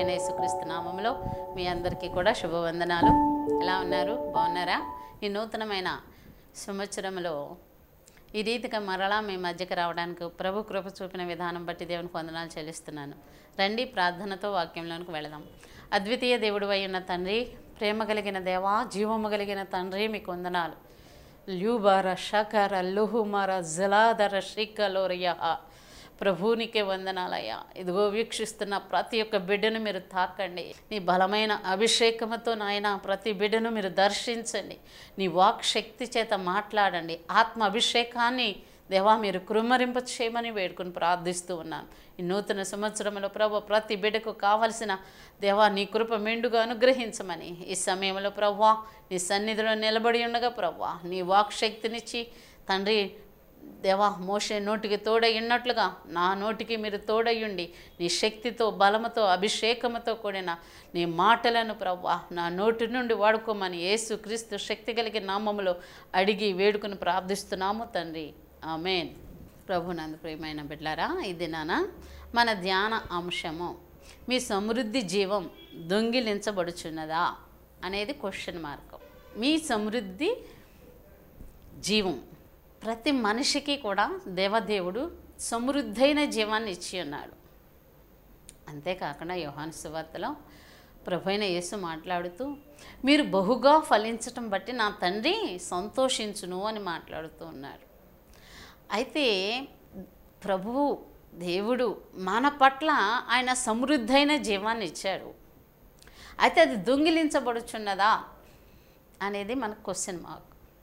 అయిన యేసుక్రీస్తు నామంలో మీ అందరికీ కూడా శుభవందనాలు ఎలా ఉన్నారు బాగున్నారా ఈ నూతనమైన సంవత్సరంలో ఈ రీతిగా మరలా మీ మధ్యకి రావడానికి ప్రభు కృప చూపిన విధానం బట్టి దేవునికి వందనాలు చెల్లిస్తున్నాను రండి ప్రార్థనతో వాక్యంలోనికి వెళదాం అద్వితీయ దేవుడు అయి ఉన్న తండ్రి ప్రేమ కలిగిన దేవా జీవము కలిగిన తండ్రి మీకు వందనాలు ల్యూబార షకర లుహుమర జలాధర శ్రీకలోరయ ప్రభువునికే వందనాలయ్యా ఇదిగో వీక్షిస్తున్న ప్రతి ఒక్క బిడ్డను మీరు తాకండి నీ బలమైన అభిషేకముతో నాయన ప్రతి బిడ్డను మీరు దర్శించండి నీ వాక్ శక్తి చేత మాట్లాడండి ఆత్మ అభిషేకాన్ని దేవా మీరు కృమ్మరింప చేయమని వేడుకుని ప్రార్థిస్తూ ఉన్నాను ఈ నూతన సంవత్సరంలో ప్రభు ప్రతి బిడ్డకు కావలసిన దేవా నీ కృప మెండుగా అనుగ్రహించమని ఈ సమయంలో ప్రభా నీ సన్నిధిలో నిలబడి ఉండగా ప్రభా నీ వాక్ శక్తినిచ్చి తండ్రి దేవా మోషే నోటికి తోడయ్యున్నట్లుగా నా నోటికి మీరు తోడయ్యుండి నీ శక్తితో బలముతో అభిషేకముతో కూడిన నీ మాటలను ప్రవ్వా నా నోటి నుండి వాడుకోమని యేసు క్రీస్తు శక్తి కలిగిన నామములో అడిగి వేడుకుని ప్రార్థిస్తున్నాము తండ్రి ఆమెన్ ప్రభు నందు ప్రియమైన బిడ్లారా ఇది నాన్న మన ధ్యాన అంశము మీ సమృద్ధి జీవం దొంగిలించబడుచున్నదా అనేది క్వశ్చన్ మార్క్ మీ సమృద్ధి జీవం ప్రతి మనిషికి కూడా దేవదేవుడు సమృద్ధైన జీవాన్ని ఇచ్చి ఉన్నాడు అంతేకాకుండా యోహాను సువార్తలో ప్రభైన యేసు మాట్లాడుతూ మీరు బహుగా ఫలించటం బట్టి నా తండ్రి సంతోషించును అని మాట్లాడుతూ ఉన్నాడు అయితే ప్రభువు దేవుడు మన పట్ల ఆయన సమృద్ధైన జీవాన్ని ఇచ్చాడు అయితే అది దొంగిలించబడుచున్నదా అనేది మనకు క్వశ్చన్ మార్క్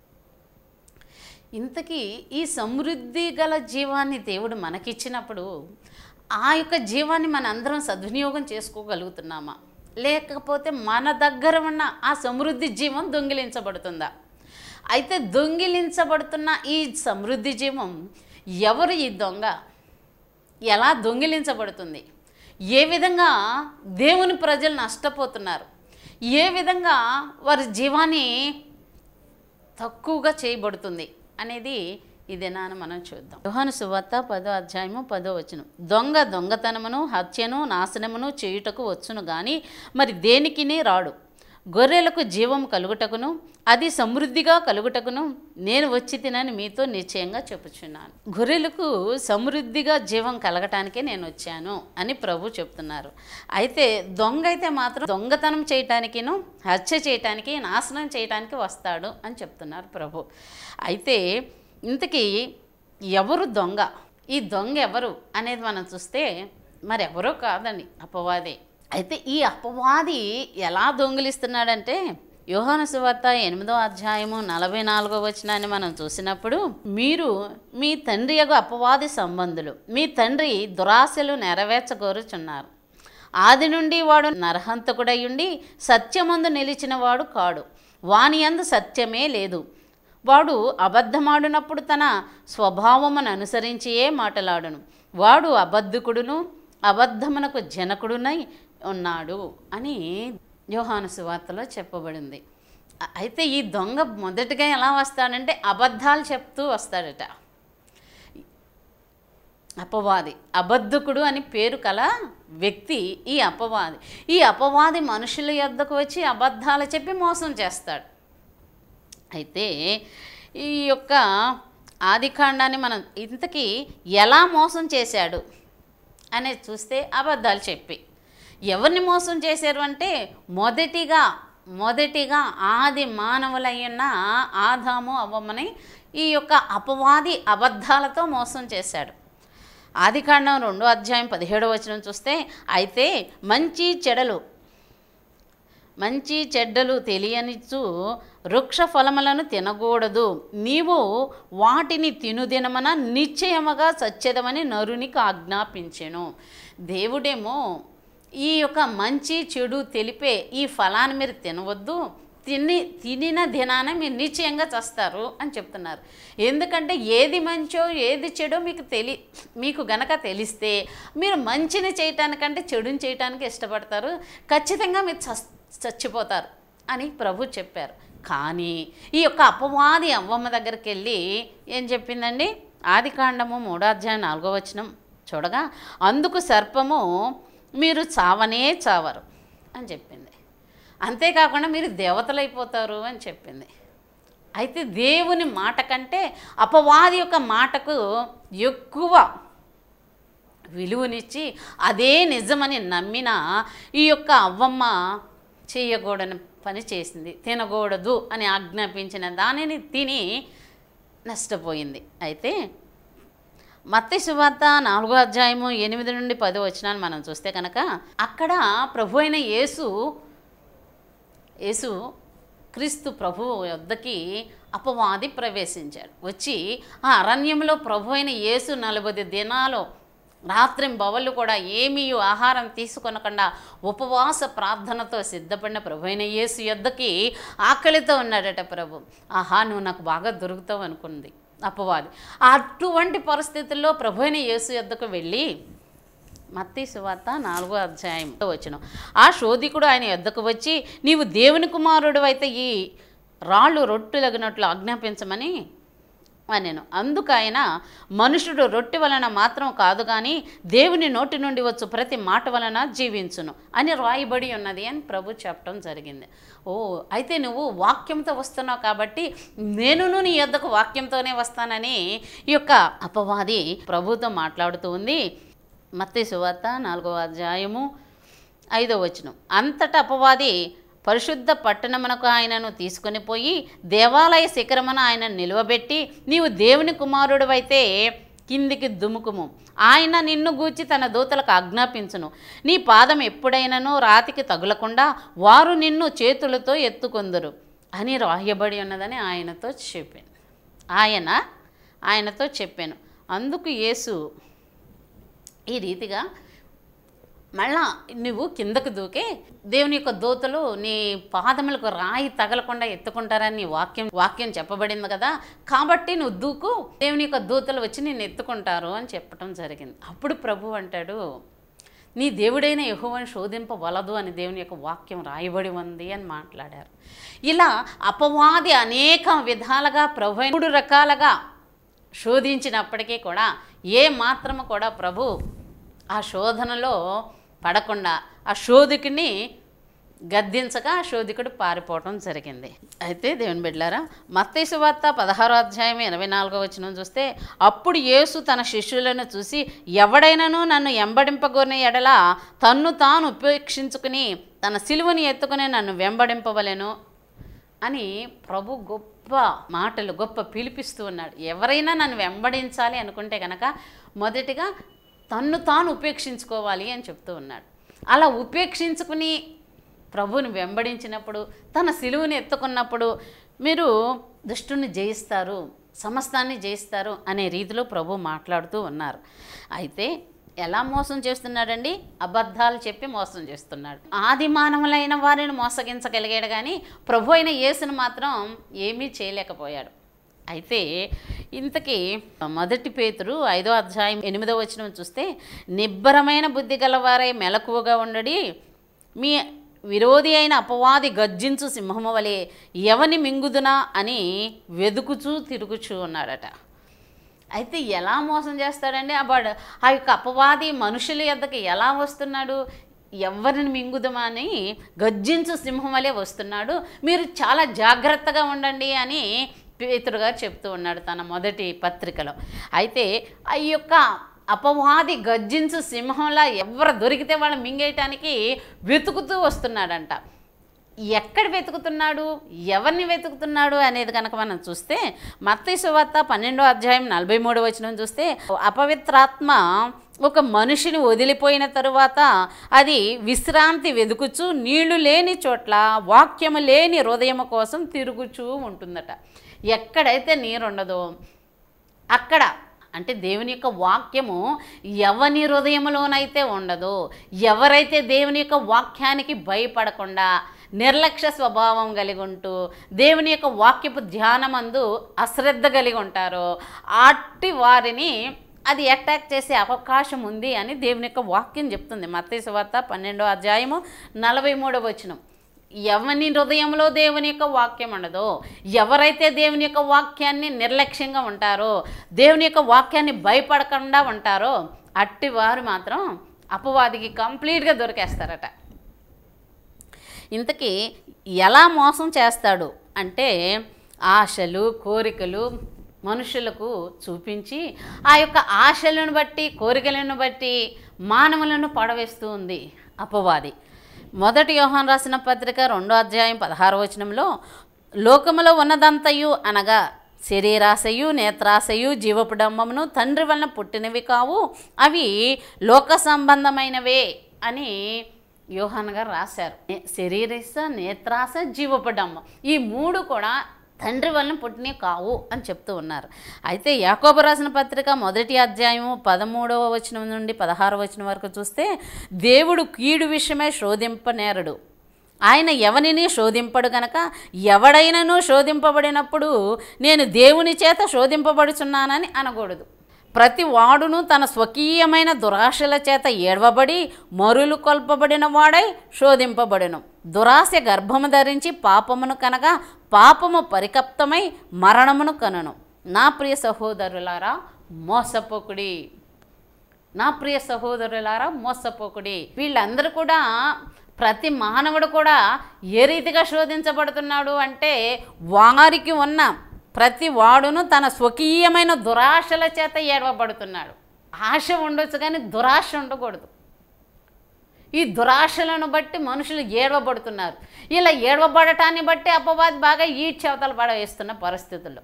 ఇంతకీ ఈ సమృద్ధి గల జీవాన్ని దేవుడు మనకిచ్చినప్పుడు ఆ యొక్క జీవాన్ని మన అందరం సద్వినియోగం చేసుకోగలుగుతున్నామా లేకపోతే మన దగ్గర ఉన్న ఆ సమృద్ధి జీవం దొంగిలించబడుతుందా అయితే దొంగిలించబడుతున్న ఈ సమృద్ధి జీవం ఎవరు ఈ దొంగ ఎలా దొంగిలించబడుతుంది ఏ విధంగా దేవుని ప్రజలు నష్టపోతున్నారు ఏ విధంగా వారి జీవాన్ని తక్కువగా చేయబడుతుంది అనేది ఇదేనా మనం చూద్దాం యోహాను సువార్త పదో అధ్యాయము పదో వచనం దొంగ దొంగతనమును హత్యను నాశనమును చేయుటకు వచ్చును గాని మరి దేనికిని రాడు గొర్రెలకు జీవం కలుగుటకును అది సమృద్ధిగా కలుగుటకును నేను వచ్చి తినని మీతో నిశ్చయంగా చెప్పుచున్నాను గొర్రెలకు సమృద్ధిగా జీవం కలగటానికే నేను వచ్చాను అని ప్రభు చెప్తున్నారు అయితే దొంగ అయితే మాత్రం దొంగతనం చేయటానికిను హత్య చేయటానికి నాశనం చేయటానికి వస్తాడు అని చెప్తున్నారు ప్రభు అయితే ఇంతకీ ఎవరు దొంగ ఈ దొంగ ఎవరు అనేది మనం చూస్తే మరి ఎవరో కాదండి అపవాదే అయితే ఈ అపవాది ఎలా దొంగిలిస్తున్నాడంటే యోహాను సువార్త ఎనిమిదో అధ్యాయము నలభై నాలుగో వచనాన్ని మనం చూసినప్పుడు మీరు మీ తండ్రి యొక్క అపవాది సంబంధులు మీ తండ్రి దురాశలు నెరవేర్చగోరుచున్నారు ఆది నుండి వాడు నరహంతకుడయ్యుండి సత్యమందు నిలిచిన వాడు కాడు వాని అందు సత్యమే లేదు వాడు అబద్ధమాడినప్పుడు తన స్వభావమును అనుసరించియే మాటలాడును వాడు అబద్ధకుడును అబద్ధమునకు జనకుడునై ఉన్నాడు అని యోహాను సువార్తలో చెప్పబడింది అ- అయితే ఈ దొంగ మొదటిగా ఎలా వస్తాడంటే అబద్ధాలు చెప్తూ వస్తాడట అపవాది అబద్ధకుడు అని పేరు కల వ్యక్తి ఈ అపవాది ఈ అపవాది మనుషుల యొద్దకు వచ్చి అబద్ధాలు చెప్పి మోసం చేస్తాడు అయితే ఈ యొక్క ఆదికాండాన్ని మనం ఇంతకీ ఎలా మోసం చేశాడు అనేది చూస్తే అబద్ధాలు చెప్పి ఎవరిని మోసం చేశారు అంటే మొదటిగా మొదటిగా ఆది మానవులయ్యున్న ఆదాము అవ్వమని ఈ యొక్క అపవాది అబద్ధాలతో మోసం చేశాడు ఆదికాండం రెండో అధ్యాయం పదిహేడవ వచనం చూస్తే అయితే మంచి చెడలు మంచి చెడ్డలు తెలియనిచ్చు వృక్ష ఫలములను తినకూడదు నీవు వాటిని తినుదినమన నిశ్చయముగా సచ్చెదమని నరునికి ఆజ్ఞాపించెను దేవుడేమో ఈ యొక్క మంచి చెడు తెలిపే ఈ ఫలాన్ని మీరు తినవద్దు తిని తినిన దినాన మీరు నిశ్చయంగా చస్తారు అని చెప్తున్నారు ఎందుకంటే ఏది మంచో ఏది చెడో మీకు తెలి మీకు గనక తెలిస్తే మీరు మంచిని చేయటానికంటే చెడుని చేయటానికి ఇష్టపడతారు ఖచ్చితంగా మీరు చస్ చచ్చిపోతారు అని ప్రభు చెప్పారు కానీ ఈ యొక్క అపవాది అవ్వమ్మ దగ్గరికి వెళ్ళి ఏం చెప్పిందండి ఆది కాండము మూడో అధ్యాయం నాలుగో వచనం చూడగా అందుకు సర్పము మీరు చావనే చావరు అని చెప్పింది అంతేకాకుండా మీరు దేవతలైపోతారు అని చెప్పింది అయితే దేవుని మాట కంటే అపవాది యొక్క మాటకు ఎక్కువ విలువనిచ్చి అదే నిజమని నమ్మిన ఈ యొక్క అవ్వమ్మ చేయకూడని పని చేసింది తినకూడదు అని ఆజ్ఞాపించిన దానిని తిని నష్టపోయింది అయితే మత్తి సువార్త నాలుగో అధ్యాయము ఎనిమిది నుండి పది వచనాలు మనం చూస్తే కనుక అక్కడ ప్రభు అయిన యేసు యేసు క్రీస్తు ప్రభువు వద్దకి అపవాది ప్రవేశించాడు వచ్చి ఆ అరణ్యంలో ప్రభు అయిన యేసు నలభై దినాలు రాత్రి బవళ్ళు కూడా ఏమీ ఆహారం తీసుకొనకుండా ఉపవాస ప్రార్థనతో సిద్ధపడిన ప్రభు అయిన యేసు యొద్దకి ఆకలితో ఉన్నాడట ప్రభు ఆహా నువ్వు నాకు బాగా దొరుకుతావు అనుకుంది అపవాది అటువంటి పరిస్థితుల్లో ప్రభు అయిన యేసు యొద్దకు వెళ్ళి మత్తి సువార్త నాలుగో అధ్యాయంతో వచ్చిన ఆ శోధికుడు ఆయన యొద్దకు వచ్చి నీవు దేవుని కుమారుడు అయితే ఈ రాళ్ళు రొట్టెలగినట్లు ఆజ్ఞాపించమని నేను అందుకు ఆయన మనుషుడు రొట్టె వలన మాత్రం కాదు కానీ దేవుని నోటి నుండి వచ్చు ప్రతి మాట వలన జీవించును అని రాయబడి ఉన్నది అని ప్రభు చెప్పడం జరిగింది ఓ అయితే నువ్వు వాక్యంతో వస్తున్నావు కాబట్టి నేనును నీ యొద్దకు వాక్యంతోనే వస్తానని ఈ యొక్క అపవాది ప్రభుతో మాట్లాడుతూ ఉంది మత్తి సువార్త నాలుగవ అధ్యాయము ఐదో వచనం అంతటా అపవాది పరిశుద్ధ పట్టణమునకు ఆయనను తీసుకొని పోయి దేవాలయ శిఖరమున ఆయన నిలువబెట్టి నీవు దేవుని కుమారుడివైతే కిందికి దుముకుము ఆయన నిన్ను గూర్చి తన దూతలకు ఆజ్ఞాపించును నీ పాదం ఎప్పుడైనానూ రాతికి తగులకుండా వారు నిన్ను చేతులతో ఎత్తుకొందురు అని రాయబడి ఉన్నదని ఆయనతో చెప్పాను ఆయన ఆయనతో చెప్పాను అందుకు యేసు ఈ రీతిగా మళ్ళా నువ్వు కిందకు దూకే దేవుని యొక్క దూతలు నీ పాదములకు రాయి తగలకుండా ఎత్తుకుంటారని నీ వాక్యం వాక్యం చెప్పబడింది కదా కాబట్టి నువ్వు దూకు దేవుని యొక్క దూతలు వచ్చి నిన్ను ఎత్తుకుంటారు అని చెప్పడం జరిగింది అప్పుడు ప్రభు అంటాడు నీ దేవుడైన యహోవని శోధింపవలదు అని దేవుని యొక్క వాక్యం రాయబడి ఉంది అని మాట్లాడారు ఇలా అపవాది అనేక విధాలుగా ప్రభు మూడు రకాలుగా శోధించినప్పటికీ కూడా ఏ మాత్రము కూడా ప్రభు ఆ శోధనలో పడకుండా ఆ శోధికుని గద్దించగా ఆ శోధికుడు పారిపోవటం జరిగింది అయితే దేవుని బిడ్డారా మత్తేసు వార్త పదహారో అధ్యాయం ఎనభై నాలుగో వచనం చూస్తే అప్పుడు యేసు తన శిష్యులను చూసి ఎవడైనాను నన్ను ఎంబడింపగోరిన ఎడల తన్ను తాను ఉపేక్షించుకుని తన సిలువని ఎత్తుకుని నన్ను వెంబడింపవలెను అని ప్రభు గొప్ప మాటలు గొప్ప పిలిపిస్తూ ఉన్నాడు ఎవరైనా నన్ను వెంబడించాలి అనుకుంటే కనుక మొదటిగా తన్ను తాను ఉపేక్షించుకోవాలి అని చెప్తూ ఉన్నాడు అలా ఉపేక్షించుకుని ప్రభువుని వెంబడించినప్పుడు తన సిలువుని ఎత్తుకున్నప్పుడు మీరు దుష్టుని జయిస్తారు సమస్తాన్ని జయిస్తారు అనే రీతిలో ప్రభు మాట్లాడుతూ ఉన్నారు అయితే ఎలా మోసం చేస్తున్నాడండి అబద్ధాలు చెప్పి మోసం చేస్తున్నాడు ఆది మానవులైన వారిని మోసగించగలిగాడు కానీ ప్రభు అయిన యేసును మాత్రం ఏమీ చేయలేకపోయాడు అయితే ఇంతకీ మొదటి పేతురు ఐదో అధ్యాయం ఎనిమిదో వచనం చూస్తే నిబ్బరమైన బుద్ధి గలవారై మెలకువగా ఉండడి మీ విరోధి అయిన అపవాది గర్జించు సింహము వలె ఎవని మింగుదునా అని వెదుకుచూ తిరుగుచూ ఉన్నాడట అయితే ఎలా మోసం చేస్తాడండి ఆ వాడు ఆ యొక్క అపవాది మనుషుల యొద్దకి ఎలా వస్తున్నాడు ఎవరిని మింగుదమని గర్జించు సింహం వలె వస్తున్నాడు మీరు చాలా జాగ్రత్తగా ఉండండి అని పేతురు గారు చెప్తూ ఉన్నాడు తన మొదటి పత్రికలో అయితే ఆ యొక్క అపవాది గర్జించు సింహంలా ఎవరు దొరికితే వాళ్ళు మింగేయటానికి వెతుకుతూ వస్తున్నాడంట ఎక్కడ వెతుకుతున్నాడు ఎవరిని వెతుకుతున్నాడు అనేది కనుక మనం చూస్తే మత్తయి సువార్త పన్నెండో అధ్యాయం నలభై మూడు వచనం చూస్తే అపవిత్రాత్మ ఒక మనిషిని వదిలిపోయిన తరువాత అది విశ్రాంతి వెతుకుచు నీళ్లు లేని చోట్ల వాక్యము లేని హృదయము కోసం తిరుగుచూ ఉంటుందట ఎక్కడైతే నీరుండదో అక్కడ అంటే దేవుని యొక్క వాక్యము ఎవని హృదయంలోనైతే ఉండదో ఎవరైతే దేవుని యొక్క వాక్యానికి భయపడకుండా నిర్లక్ష్య స్వభావం కలిగి ఉంటూ దేవుని యొక్క వాక్యపు ధ్యానమందు అశ్రద్ధ కలిగి ఉంటారో అట్టి వారిని అది అటాక్ చేసే అవకాశం ఉంది అని దేవుని యొక్క వాక్యం చెప్తుంది మత్తయి వార్త పన్నెండో అధ్యాయము నలభై మూడవ వచనం ఎవని హృదయంలో దేవుని యొక్క వాక్యం ఉండదో ఎవరైతే దేవుని యొక్క వాక్యాన్ని నిర్లక్ష్యంగా ఉంటారో దేవుని యొక్క వాక్యాన్ని భయపడకుండా ఉంటారో అట్టి వారు మాత్రం అపవాదికి కంప్లీట్గా దొరికేస్తారట ఇంతకీ ఎలా మోసం చేస్తాడు అంటే ఆశలు కోరికలు మనుషులకు చూపించి ఆ యొక్క ఆశలను బట్టి కోరికలను బట్టి మానవులను పడవేస్తూ ఉంది అపవాది మొదటి యోహాన్ రాసిన పత్రిక రెండో అధ్యాయం పదహారు వచనంలో లోకములో ఉన్నదంతయు అనగా శరీరాశయు నేత్రాశయు జీవపు డంబమును తండ్రి వలన పుట్టినవి కావు అవి లోక సంబంధమైనవే అని యోహాన్ గారు రాశారు నే- శరీరస నేత్రాస జీవపడమ్మ ఈ మూడు కూడా తండ్రి వలన పుట్టినవి కావు అని చెప్తూ ఉన్నారు అయితే యాకోబు రాసిన పత్రిక మొదటి అధ్యాయము పదమూడవ వచనం నుండి పదహారవ వచనం వరకు చూస్తే దేవుడు కీడు విషయమై శోధింపనేరడు ఆయన ఎవనిని శోధింపడు గనక ఎవడైనను శోధింపబడినప్పుడు నేను దేవుని చేత శోధింపబడుచున్నానని అనకూడదు ప్రతి వాడును తన స్వకీయమైన దురాశల చేత ఏడవబడి మరులు కొల్పబడిన వాడై శోధింపబడును దురాశ గర్భము ధరించి పాపమును కనగా పాపము పరికప్తమై మరణమును కనును నా ప్రియ సహోదరులారా మోసపోకుడి నా ప్రియ సహోదరులారా మోసపోకుడి వీళ్ళందరూ కూడా ప్రతి మానవుడు కూడా ఏ రీతిగా శోధించబడుతున్నాడు అంటే వారికి ఉన్న ప్రతి వాడును తన స్వకీయమైన దురాశల చేత ఏడవబడుతున్నాడు ఆశ ఉండొచ్చు కానీ దురాశ ఉండకూడదు ఈ దురాశలను బట్టి మనుషులు ఏడవబడుతున్నారు ఇలా ఏడవబడటాన్ని బట్టి అపవాది బాగా ఈడ్చవతలు పడవేస్తున్న పరిస్థితుల్లో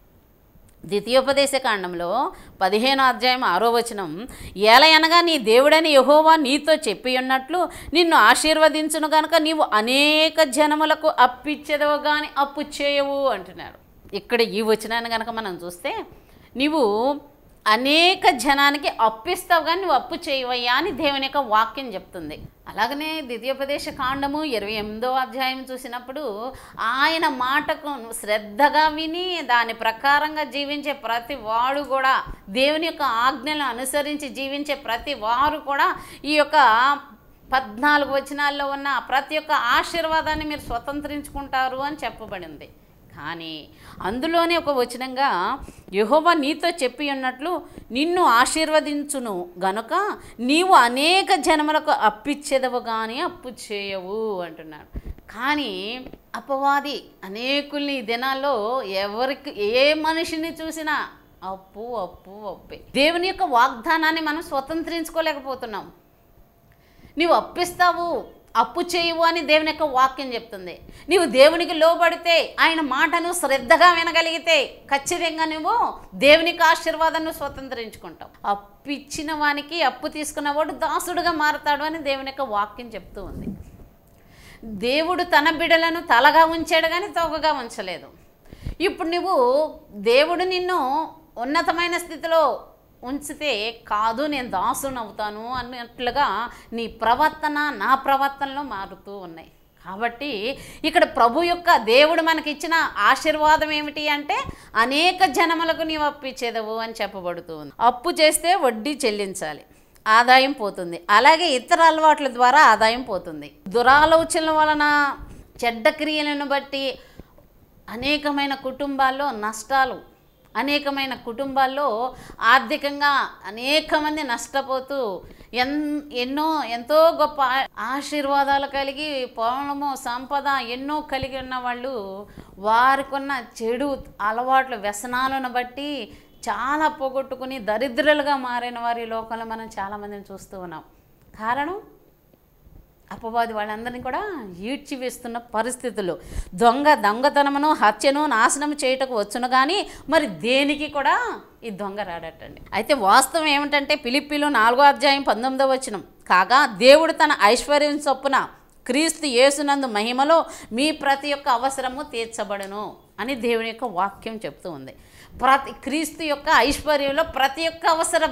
ద్వితీయోపదేశ కాండంలో పదిహేనో అధ్యాయం ఆరో వచనం ఏలయనగా నీ దేవుడని యహోవా నీతో చెప్పి ఉన్నట్లు నిన్ను ఆశీర్వదించును గనుక నీవు అనేక జనములకు అప్పిచ్చేదవు కానీ అప్పు చేయవు అంటున్నాడు ఇక్కడ ఈ వచనాన్ని కనుక మనం చూస్తే నీవు అనేక జనానికి అప్పిస్తావు కానీ నువ్వు అప్పు చేయవయ్యా అని దేవుని యొక్క వాక్యం చెప్తుంది అలాగనే ద్వితీయోపదేశ కాండము ఇరవై ఎనిమిదో అధ్యాయం చూసినప్పుడు ఆయన మాటకు శ్రద్ధగా విని దాని ప్రకారంగా జీవించే ప్రతి వాడు కూడా దేవుని యొక్క ఆజ్ఞలను అనుసరించి జీవించే ప్రతి వారు కూడా ఈ యొక్క పద్నాలుగు వచనాల్లో ఉన్న ప్రతి ఒక్క ఆశీర్వాదాన్ని మీరు స్వతంత్రించుకుంటారు అని చెప్పబడింది కానీ అందులోనే ఒక వచనంగా యెహోవా నీతో చెప్పి ఉన్నట్లు నిన్ను ఆశీర్వదించును గనుక నీవు అనేక జనములకు అప్పిచ్చేదవు కానీ అప్పు చేయవు అంటున్నాడు కానీ అపవాది అనేకుల్ని ఈ దినాల్లో ఎవరికి ఏ మనిషిని చూసినా అప్పు అప్పు అప్పే దేవుని యొక్క వాగ్దానాన్ని మనం స్వతంత్రించుకోలేకపోతున్నాం నీవు అప్పిస్తావు అప్పు చేయవు అని దేవుని యొక్క వాక్యం చెప్తుంది నీవు దేవునికి లోబడితే ఆయన మాటను శ్రద్ధగా వినగలిగితే ఖచ్చితంగా నువ్వు దేవునికి ఆశీర్వాదాన్ని స్వతంత్రించుకుంటావు అప్పు ఇచ్చిన వానికి అప్పు తీసుకున్నవాడు దాసుడుగా మారతాడు అని దేవుని యొక్క వాక్యం చెప్తూ ఉంది దేవుడు తన బిడలను తలగా ఉంచాడు కానీ తోకగా ఉంచలేదు ఇప్పుడు నువ్వు దేవుడు నిన్ను ఉన్నతమైన స్థితిలో ఉంచితే కాదు నేను దాసుని అవుతాను అన్నట్లుగా నీ ప్రవర్తన నా ప్రవర్తనలో మారుతూ ఉన్నాయి కాబట్టి ఇక్కడ ప్రభు యొక్క దేవుడు మనకి ఇచ్చిన ఆశీర్వాదం ఏమిటి అంటే అనేక జనములకు నీవు అప్పిచ్చేదవు అని చెప్పబడుతూ ఉంది అప్పు చేస్తే వడ్డీ చెల్లించాలి ఆదాయం పోతుంది అలాగే ఇతర అలవాట్ల ద్వారా ఆదాయం పోతుంది దురాలోచనల వలన చెడ్డ క్రియలను బట్టి అనేకమైన కుటుంబాల్లో నష్టాలు అనేకమైన కుటుంబాల్లో ఆర్థికంగా అనేక మంది నష్టపోతూ ఎన్ ఎన్నో ఎంతో గొప్ప ఆ- ఆశీర్వాదాలు కలిగి పొలము సంపద ఎన్నో కలిగి ఉన్న వాళ్ళు వారికున్న చెడు అలవాట్లు వ్యసనాలను బట్టి చాలా పోగొట్టుకుని దరిద్రులుగా మారిన వారి లోకంలో మనం చాలామందిని చూస్తూ ఉన్నాం కారణం అపవాది వాళ్ళందరినీ కూడా ఈడ్చివేస్తున్న పరిస్థితులు దొంగ దొంగతనమును హత్యను నాశనం చేయుటకు వచ్చును కానీ మరి దేనికి కూడా ఈ దొంగ రాడటండి అయితే వాస్తవం ఏమిటంటే పిలిపిలు నాలుగో అధ్యాయం పంతొమ్మిదో వచనం కాగా దేవుడు తన ఐశ్వర్యం చొప్పున క్రీస్తు యేసునందు మహిమలో మీ ప్రతి ఒక్క అవసరము తీర్చబడును అని దేవుని యొక్క వాక్యం చెప్తూ ఉంది ప్రతి క్రీస్తు యొక్క ఐశ్వర్యంలో ప్రతి ఒక్క అవసరం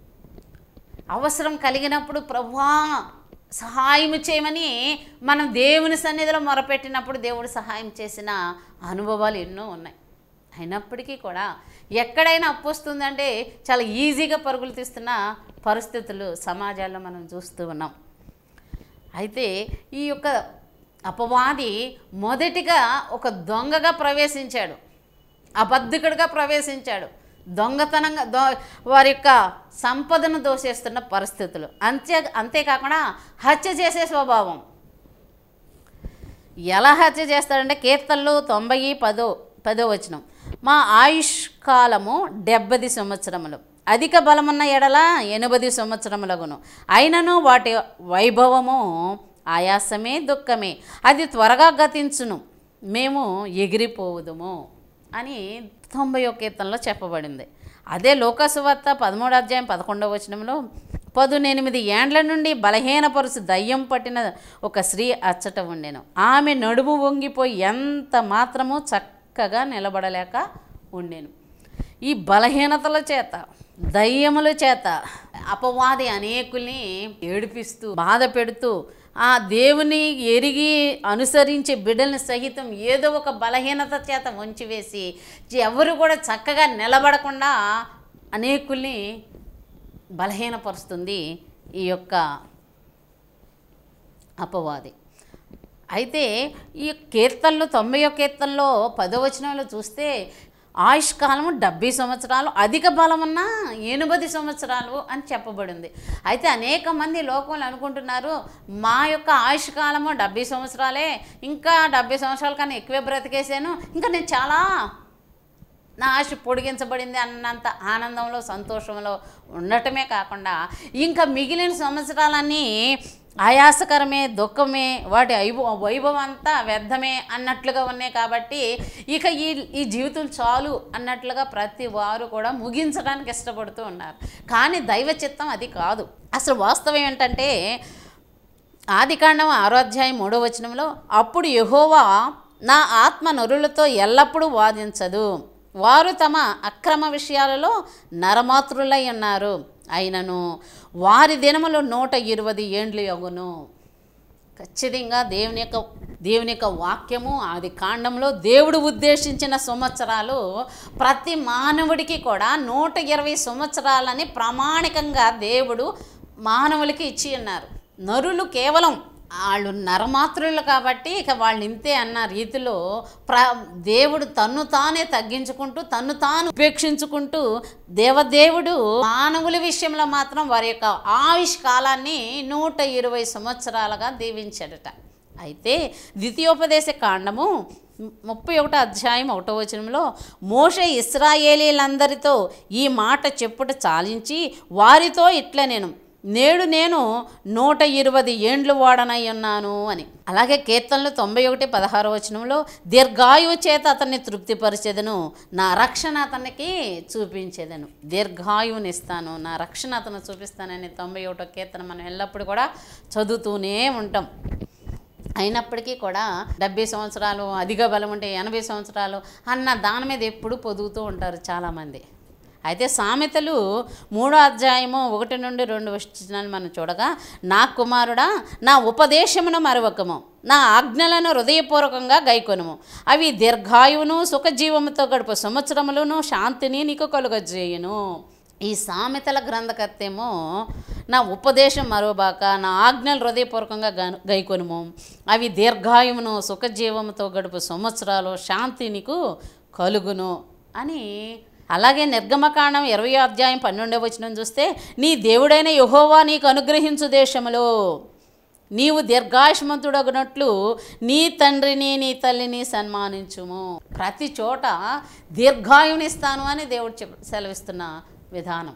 అవసరం కలిగినప్పుడు ప్రభువా సహాయం చేయమని మనం దేవుని సన్నిధిలో మొరపెట్టినప్పుడు దేవుడు సహాయం చేసిన అనుభవాలు ఎన్నో ఉన్నాయి అయినప్పటికీ కూడా ఎక్కడైనా అప్పు వస్తుందంటే చాలా ఈజీగా పరుగులు తీస్తున్న పరిస్థితులు సమాజాల్లో మనం చూస్తూ ఉన్నాం అయితే ఈ యొక్క అపవాది మొదటిగా ఒక దొంగగా ప్రవేశించాడు అబద్ధికుడిగా ప్రవేశించాడు దొంగతనంగా దో వారి యొక్క సంపదను దోసేస్తున్న పరిస్థితులు అంతే అంతేకాకుండా హత్య చేసే స్వభావం ఎలా హత్య చేస్తాడంటే కీర్తనలు తొంభై పదో పదో వచనం మా ఆయుష్ కాలము డెబ్బది సంవత్సరములు అధిక బలమున్న ఎడల ఎనభది సంవత్సరములగును అయినను వాటి వైభవము ఆయాసమే దుఃఖమే అది త్వరగా గతించును మేము ఎగిరిపోవుదుము అని తొంభై ఒక కీర్తనలో చెప్పబడింది అదే లోకసువార్త పదమూడు అధ్యాయం పదకొండవ వచనంలో పదునెనిమిది ఏండ్ల నుండి బలహీనపరుచు దయ్యం పట్టిన ఒక స్త్రీ అచ్చట ఉండెను ఆమె నడుము వంగిపోయి ఎంత మాత్రము చక్కగా నిలబడలేక ఉండెను ఈ బలహీనతల చేత దయ్యముల చేత అపవాది అనేకుల్ని ఏడిపిస్తూ బాధ పెడుతూ ఆ దేవుని ఎరిగి అనుసరించే బిడ్డల్ని సహితం ఏదో ఒక బలహీనత చేత వంచివేసి ఎవరు కూడా చక్కగా నిలబడకుండా అనేకుల్ని బలహీనపరుస్తుంది ఈ యొక్క అపవాది అయితే ఈ కీర్తనలు తొంభై ఒక కీర్తనలో పదవచనంలో చూస్తే ఆయుష్ కాలము డెబ్బై సంవత్సరాలు అధిక బలం ఉన్న ఎనిమిది సంవత్సరాలు అని చెప్పబడింది అయితే అనేక మంది లోకంలో అనుకుంటున్నారు మా యొక్క ఆయుష్ కాలము డెబ్బై సంవత్సరాలే ఇంకా డెబ్బై సంవత్సరాల కన్నా ఎక్కువే బ్రతికేసాను ఇంకా నేను చాలా నా ఆశ పొడిగించబడింది అన్నంత ఆనందంలో సంతోషంలో ఉండటమే కాకుండా ఇంకా మిగిలిన సంవత్సరాలన్నీ ఆయాసకరమే దుఃఖమే వాటి వైభవ వైభవం అంతా వ్యర్థమే అన్నట్లుగా ఉన్నాయి కాబట్టి ఇక ఈ ఈ జీవితం చాలు అన్నట్లుగా ప్రతి వారు కూడా ముగించడానికి ఇష్టపడుతూ ఉన్నారు కానీ దైవ చిత్తం అది కాదు అసలు వాస్తవం ఏంటంటే ఆదికాండం ఆరో అధ్యాయం మూడో వచనంలో అప్పుడు యెహోవా నా ఆత్మ నరులతో ఎల్లప్పుడూ వాదించదు వారు తమ అక్రమ విషయాలలో నరమాతృలై ఉన్నారు అయినను వారి దినములు నూట ఇరవై ఏండ్లు యగును ఖచ్చితంగా దేవుని యొక్క దేవుని యొక్క వాక్యము ఆది కాండంలో దేవుడు ఉద్దేశించిన సంవత్సరాలు ప్రతి మానవుడికి కూడా నూట ఇరవై సంవత్సరాలని ప్రామాణికంగా దేవుడు మానవులకి ఇచ్చి ఉన్నారు నరులు కేవలం వాళ్ళు నరమాత్రులు కాబట్టి ఇక వాళ్ళు ఇంతే అన్న రీతిలో ప్ర దేవుడు తన్ను తానే తగ్గించుకుంటూ తన్ను తాను ఉపేక్షించుకుంటూ దేవదేవుడు మానవుల విషయంలో మాత్రం వారి యొక్క ఆయుష్ కాలాన్ని నూట ఇరవై సంవత్సరాలుగా దీవించాడట అయితే ద్వితీయోపదేశ కాండము ముప్పై ఒకటో అధ్యాయం ఒకటో వచనంలో మోష ఇస్రాయేలీలందరితో ఈ మాట చెప్పుట చాలించి వారితో ఇట్లా నేను నేడు నేను నూట ఇరవై ఏండ్లు వాడనై ఉన్నాను అని అలాగే కీర్తనలు తొంభై ఒకటి పదహారు వచనంలో దీర్ఘాయువు చేత అతన్ని తృప్తిపరిచేదను నా రక్షణ అతనికి చూపించేదను దీర్ఘాయువునిస్తాను నా రక్షణ అతను చూపిస్తానని తొంభై ఒకటో కీర్తన మనం ఎల్లప్పుడూ కూడా చదువుతూనే ఉంటాం అయినప్పటికీ కూడా డెబ్బై సంవత్సరాలు అధిక బలం ఉంటే ఎనభై సంవత్సరాలు అన్న దాని మీద ఎప్పుడు పొదుగుతూ ఉంటారు చాలామంది అయితే సామెతలు మూడో అధ్యాయము ఒకటి నుండి రెండు వచ్చినాలు మనం చూడగా నా కుమారుడా నా ఉపదేశమును మరొకము నా ఆజ్ఞలను హృదయపూర్వకంగా గైకొనుము అవి దీర్ఘాయువును సుఖజీవముతో గడుపు సంవత్సరములను శాంతిని నీకు కలుగజేయును ఈ సామెతల గ్రంథకర్తేమో నా ఉపదేశం మరోబాక నా ఆజ్ఞలు హృదయపూర్వకంగా గను- గైకొనుము అవి దీర్ఘాయువును సుఖజీవముతో గడుపు సంవత్సరాలు శాంతి నీకు కలుగును అని అలాగే నిర్గమకాండం ఇరవై అధ్యాయం పన్నెండవ వచనం చూస్తే నీ దేవుడైన యహోవా నీకు అనుగ్రహించు దేశములో నీవు దీర్ఘాయుష్మంతుడగునట్లు నీ తండ్రిని నీ తల్లిని సన్మానించుము ప్రతి చోట దీర్ఘాయునిస్తాను అని దేవుడు చెప్ సెలవిస్తున్న విధానం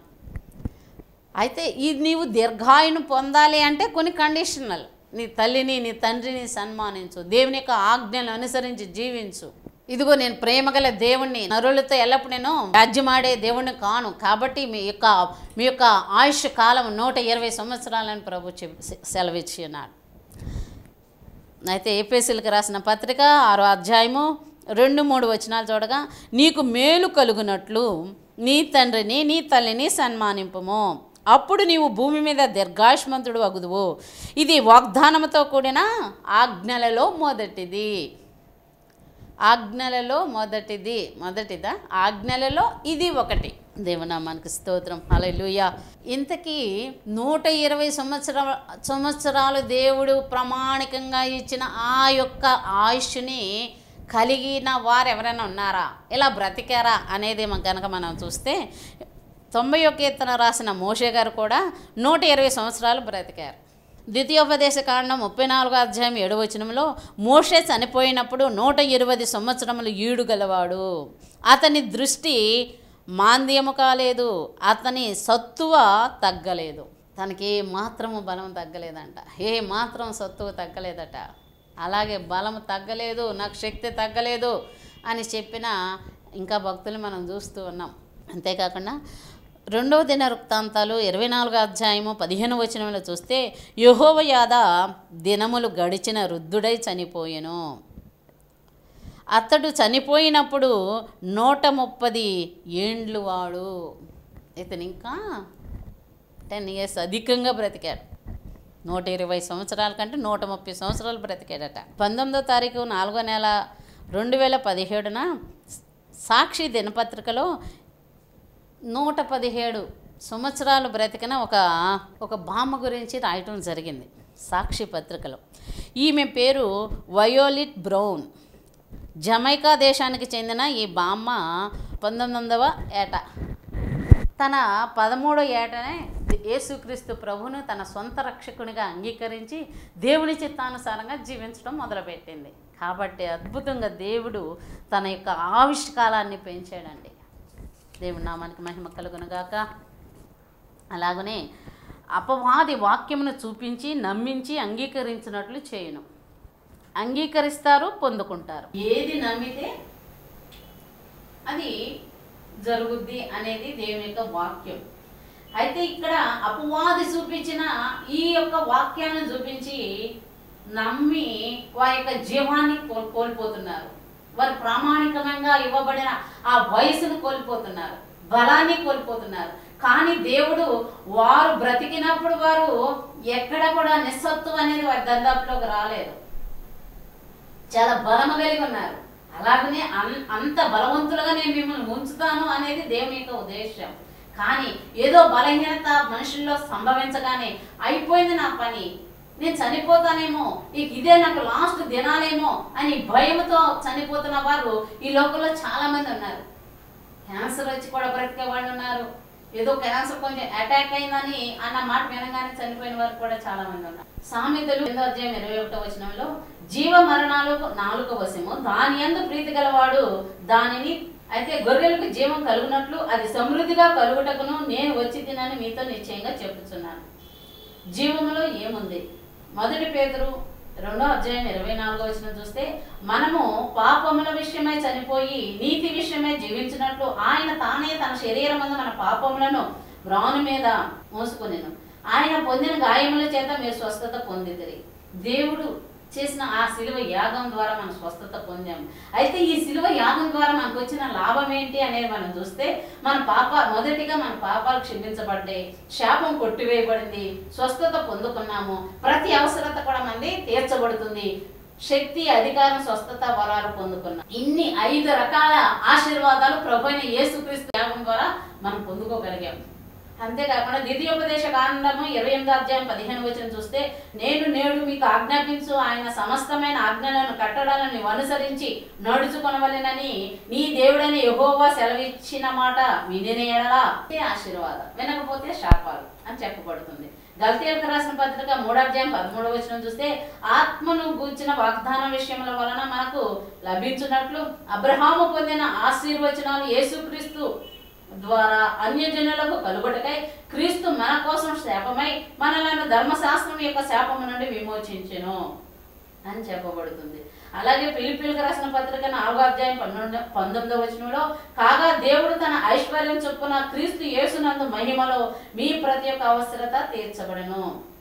అయితే ఈ నీవు దీర్ఘాయును పొందాలి అంటే కొన్ని కండిషనల్ నీ తల్లిని నీ తండ్రిని సన్మానించు దేవుని యొక్క ఆజ్ఞలను అనుసరించి జీవించు ఇదిగో నేను ప్రేమగల దేవుణ్ణి నరులతో ఎల్లప్పుడు నేను రాజ్యమాడే దేవుణ్ణి కాను కాబట్టి మీ యొక్క మీ యొక్క ఆయుష్ కాలం నూట ఇరవై సంవత్సరాలని ప్రభు చెప్ సెలవిచ్చి ఉన్నాడు అయితే ఏపీసీలకు రాసిన పత్రిక ఆరో అధ్యాయము రెండు మూడు వచనాలు చూడగా నీకు మేలు కలుగునట్లు నీ తండ్రిని నీ తల్లిని సన్మానింపుము అప్పుడు నీవు భూమి మీద దీర్ఘాయుష్మంతుడు అగుదువు ఇది వాగ్దానముతో కూడిన ఆజ్ఞలలో మొదటిది ఆజ్ఞలలో మొదటిది మొదటిదా ఆజ్ఞలలో ఇది ఒకటి దేవనామానికి స్తోత్రం హల్లెలూయా ఇంతకీ నూట ఇరవై సంవత్సరాల సంవత్సరాలు దేవుడు ప్రామాణికంగా ఇచ్చిన ఆ యొక్క ఆయుష్ని కలిగిన వారు ఎవరైనా ఉన్నారా ఇలా బ్రతికారా అనేది మ- కనుక మనం చూస్తే తొంభై ఒక కీర్తన రాసిన మోషే గారు కూడా నూట ఇరవై సంవత్సరాలు బ్రతికారు ద్వితీయోపదేశ కాండం ముప్పై నాలుగో అధ్యాయం ఏడు వచనంలో మోషే చనిపోయినప్పుడు నూట ఇరవై సంవత్సరములు ఈడు గలవాడు అతని దృష్టి మాంద్యము కాలేదు అతని సత్తువ తగ్గలేదు తనకి ఏ మాత్రము బలం తగ్గలేదంట ఏ మాత్రం సత్తువ తగ్గలేదట అలాగే బలం తగ్గలేదు నాకు శక్తి తగ్గలేదు అని చెప్పిన ఇంకా భక్తులు మనం చూస్తూ ఉన్నాం అంతేకాకుండా రెండవ దిన వృత్తాంతాలు ఇరవై నాలుగో అధ్యాయము పదిహేను వచనంలో చూస్తే యహోవ యాద దినములు గడిచిన వృద్ధుడై చనిపోయెను అతడు చనిపోయినప్పుడు నూట ముప్పది ఏండ్లు వాడు ఇతను ఇంకా టెన్ ఇయర్స్ అధికంగా బ్రతికాడు నూట ఇరవై సంవత్సరాల కంటే నూట ముప్పై సంవత్సరాలు బ్రతికాడట పంతొమ్మిదో తారీఖు నాలుగో నెల రెండు వేల పదిహేడున సాక్షి దినపత్రికలో నూట పదిహేడు సంవత్సరాలు బ్రతికిన ఒక ఒక బామ్మ గురించి రాయటం జరిగింది సాక్షి పత్రికలో ఈమె పేరు వయోలిట్ బ్రౌన్ జమైకా దేశానికి చెందిన ఈ బామ్మ పంతొమ్మిది వందవ ఏట తన పదమూడో ఏటనే యేసుక్రీస్తు ప్రభును తన సొంత రక్షకునిగా అంగీకరించి దేవుని చిత్తానుసారంగా జీవించడం మొదలుపెట్టింది కాబట్టి అద్భుతంగా దేవుడు తన యొక్క ఆవిష్కాలాన్ని పెంచాడండి దేవుడి నామానికి మహిమ కలుగునుగాక అలాగనే అపవాది వాక్యమును చూపించి నమ్మించి అంగీకరించినట్లు చేయను అంగీకరిస్తారు పొందుకుంటారు ఏది నమ్మితే అది జరుగుద్ది అనేది దేవుని యొక్క వాక్యం అయితే ఇక్కడ అపవాది చూపించిన ఈ యొక్క వాక్యాన్ని చూపించి నమ్మి వారి యొక్క జీవాన్ని కోల్ కోల్పోతున్నారు వారు ప్రామాణికంగా ఇవ్వబడిన ఆ వయసును కోల్పోతున్నారు బలాన్ని కోల్పోతున్నారు కానీ దేవుడు వారు బ్రతికినప్పుడు వారు ఎక్కడ కూడా నిస్సత్వం అనేది వారి దరిదాపులోకి రాలేదు చాలా బలము కలిగి ఉన్నారు అలాగనే అన్- అంత బలవంతులుగా నేను మిమ్మల్ని ఉంచుతాను అనేది దేవుని యొక్క ఉద్దేశం కానీ ఏదో బలహీనత మనుషుల్లో సంభవించగానే అయిపోయింది నా పని నేను చనిపోతానేమో ఇక ఇదే నాకు లాస్ట్ దినాలేమో అని భయంతో చనిపోతున్న వారు ఈ లోకంలో చాలా మంది ఉన్నారు క్యాన్సర్ వచ్చి కూడా బ్రతికే వాళ్ళు ఉన్నారు ఏదో క్యాన్సర్ కొంచెం అటాక్ అయిందని అన్న మాట వినగానే చనిపోయిన వారు కూడా చాలా మంది ఉన్నారు సామెతలు ఎనిమిదో అధ్యాయం ఇరవై ఒకటో వచనంలో జీవ మరణాలు నాలుగో వశము దాని యందు ప్రీతి గలవాడు దానిని అయితే గొర్రెలకు జీవం కలుగునట్లు అది సమృద్ధిగా కలుగుటకును నేను వచ్చి తినని మీతో నిశ్చయంగా చెప్పుచున్నాను జీవములో ఏముంది మొదటి పేదరు రెండో అధ్యాయం ఇరవై నాలుగో వచ్చిన చూస్తే మనము పాపముల విషయమై చనిపోయి నీతి విషయమై జీవించినట్లు ఆయన తానే తన శరీరం మన పాపములను వ్రాను మీద మోసుకొనెను ఆయన పొందిన గాయముల చేత మీరు స్వస్థత పొందిదిరి దేవుడు చేసిన ఆ శిలువ యాగం ద్వారా మనం స్వస్థత పొందాము అయితే ఈ శిలువ యాగం ద్వారా మనకు వచ్చిన లాభం ఏంటి అనేది మనం చూస్తే మన పాప మొదటిగా మన పాపాలు క్షమించబడ్డాయి శాపం కొట్టివేయబడింది స్వస్థత పొందుకున్నాము ప్రతి అవసరత కూడా మనది తీర్చబడుతుంది శక్తి అధికారం స్వస్థత వరాలు పొందుకున్నాం ఇన్ని ఐదు రకాల ఆశీర్వాదాలు ప్రభు అయిన యేసుక్రీస్తు యాగం ద్వారా మనం పొందుకోగలిగాం అంతేకాకుండా ద్వితీయోపదేశ కాండము ఇరవై ఎనిమిది అధ్యాయం పదిహేను వచ్చిన చూస్తే నేను నేడు మీకు ఆజ్ఞాపించు ఆయన సమస్తమైన ఆజ్ఞలను కట్టడాలను అనుసరించి నడుచుకొనవలెనని నీ దేవుడైన యెహోవా సెలవిచ్చిన మాట వినినేయడలా ఇదే ఆశీర్వాదం వినకపోతే శాపాలు అని చెప్పబడుతుంది గల్తీలకు రాసిన పత్రిక మూడాధ్యాయం పదమూడవ వచనం చూస్తే ఆత్మను గూర్చిన వాగ్దానం విషయముల వలన మనకు లభించినట్లు అబ్రహాము పొందిన ఆశీర్వచనాలు యేసుక్రీస్తు ద్వారా అన్యజనులకు కలుగుటకై క్రీస్తు మన కోసం శాపమై మనలను ధర్మశాస్త్రం యొక్క శాపము నుండి విమోచించెను అని చెప్పబడుతుంది అలాగే పిలిపిలకు రాసిన పత్రిక నాలుగో అధ్యాయం పన్నెండు పంతొమ్మిదో వచనంలో కాగా దేవుడు తన ఐశ్వర్యం చొప్పున క్రీస్తు యేసునందు మహిమలో మీ ప్రతి ఒక్క అవసరత తీర్చబడను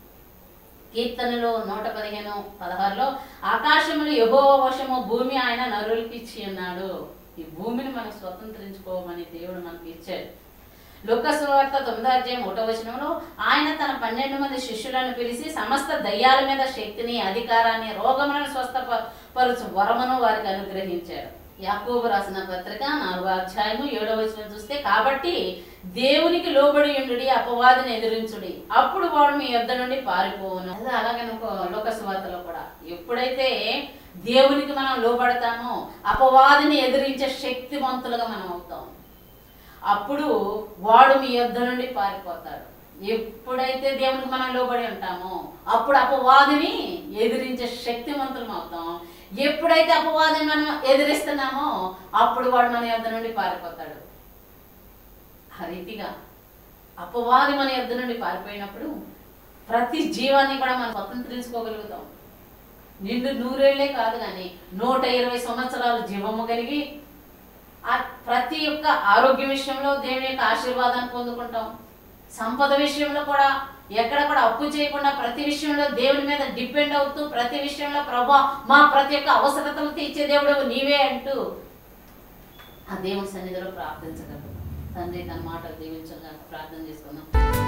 కీర్తనలు నూట పదిహేను పదహారులో ఆకాశములు యహో వశము భూమి ఆయన నరులకి ఇచ్చి ఉన్నాడు ఈ భూమిని మనం స్వతంత్రించుకోమని దేవుడు మనకి ఇచ్చాడు లోకసువార్త తొమ్మిదో అధ్యాయం ఒకటో వచనంలో ఆయన తన పన్నెండు మంది శిష్యులను పిలిచి సమస్త దయ్యాల మీద శక్తిని అధికారాన్ని రోగములను స్వస్థపరచు వరమును వారికి అనుగ్రహించాడు యాకోబు రాసిన పత్రిక నాలుగో అధ్యాయము ఏడో వచనం చూస్తే కాబట్టి దేవునికి లోబడి ఉండుడి అపవాదిని ఎదిరించుడి అప్పుడు వాడు మీ యొద్ద నుండి పారిపోవును అదే అలాగే లోకసువార్తలో కూడా ఎప్పుడైతే దేవునికి మనం లోబడతామో అపవాదిని ఎదిరించే శక్తివంతులుగా మనం అవుతాం అప్పుడు వాడు మీ యొద్ద నుండి పారిపోతాడు ఎప్పుడైతే దేవునికి మనం లోబడి ఉంటామో అప్పుడు అపవాదిని ఎదిరించే శక్తివంతులం అవుతాం ఎప్పుడైతే అపవాదిని మనం ఎదిరిస్తున్నామో అప్పుడు వాడు మన యొద్ద నుండి పారిపోతాడు ఆ రీతిగా అపవాది మన యొద్ద నుండి పారిపోయినప్పుడు ప్రతి జీవాన్ని కూడా మనం స్వతంత్రించుకోగలుగుతాం నిండు నూరేళ్లే కాదు కానీ నూట ఇరవై సంవత్సరాలు జీవము కలిగి ఆ ప్రతి ఒక్క ఆరోగ్య విషయంలో దేవుని యొక్క ఆశీర్వాదాన్ని పొందుకుంటాం సంపద విషయంలో కూడా ఎక్కడ కూడా అప్పు చేయకుండా ప్రతి విషయంలో దేవుని మీద డిపెండ్ అవుతూ ప్రతి విషయంలో ప్రభా మా ప్రతి ఒక్క అవసరతలు తీర్చే దేవుడు నీవే అంటూ ఆ దేవుని సన్నిధిలో ప్రార్థించగలరు తండ్రి తన మాటలు దీవించగా ప్రార్థన చేసుకుందాం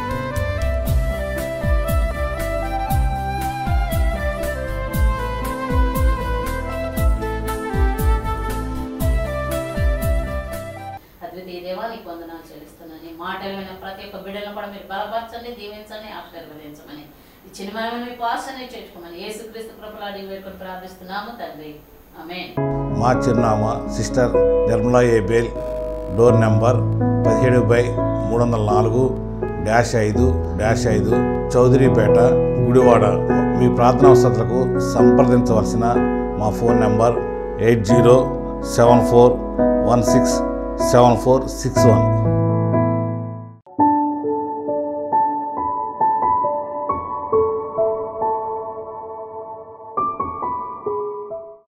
అద్వితీయ దేవా నీకు వందనాలు చెల్లిస్తున్నాను ఈ మాటలు విన్న ప్రతి ఒక్క బిడ్డలను కూడా మీరు బలపరచండి దీవించండి ఆశీర్వదించమని ఈ చిన్నమైన మీ పాసనే చేర్చుకోమని యేసుక్రీస్తు కృపలు అడిగి వేడుకొని ప్రార్థిస్తున్నాము తండ్రి ఆమేన్ మా చిరునామా sister Nirmala Abel door number పదిహేడు బై మూడు వందల నాలుగు డాష్ ఐదు డాష్ ఐదు చౌదరిపేట గుడివాడ మీ ప్రార్థనా అవసరాలకు సంప్రదించవలసిన మా phone number eight zero seven four one six seven four six one